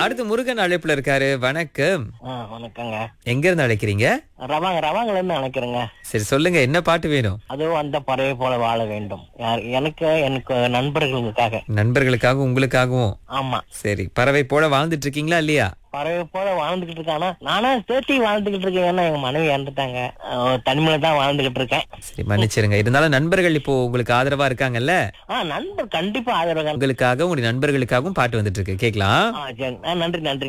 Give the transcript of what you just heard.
அடுத்து முருகன் அழைப்புல இருக்காரு வணக்கம் ஆ வணக்கங்க எங்க இருந்து அழைக்கிறீங்க ரவாங்க ரவாங்கல இருந்து அழைக்கிறேங்க சரி சொல்லுங்க என்ன பாட்டு வேணும் அதுவும் அந்த பறவை போல வாழ வேண்டும் யார் எனக்கு எனக்கு நண்பர்களுக்காக நண்பர்களுக்காகவும் உங்களுக்காகவும் ஆமா சரி பறவை போல வாழ்ந்துட்டு இருக்கீங்களா இல்லையா பறவை போல வாழ்ந்துகிட்டு இருக்கானா நானும் சேர்த்தி வாழ்ந்துகிட்டு இருக்கேன் ஏன்னா எங்க மனைவி இறந்துட்டாங்க அஹ் தனிமையில தான் வாழ்ந்துகிட்டு இருக்கேன் சரி மன்னிச்சிருங்க இருந்தாலும் நண்பர்கள் இப்போ உங்களுக்கு ஆதரவா இருக்காங்கல்ல ஆ நண்பர் கண்டிப்பா ஆதரவு உங்களுக்காக உங்களுடைய நண்பர்களுக்காகவும் பாட்டு வந்துட்டு இருக்கு கேக்கலாம் ஆ சரி ஆ, நன்றி நன்றி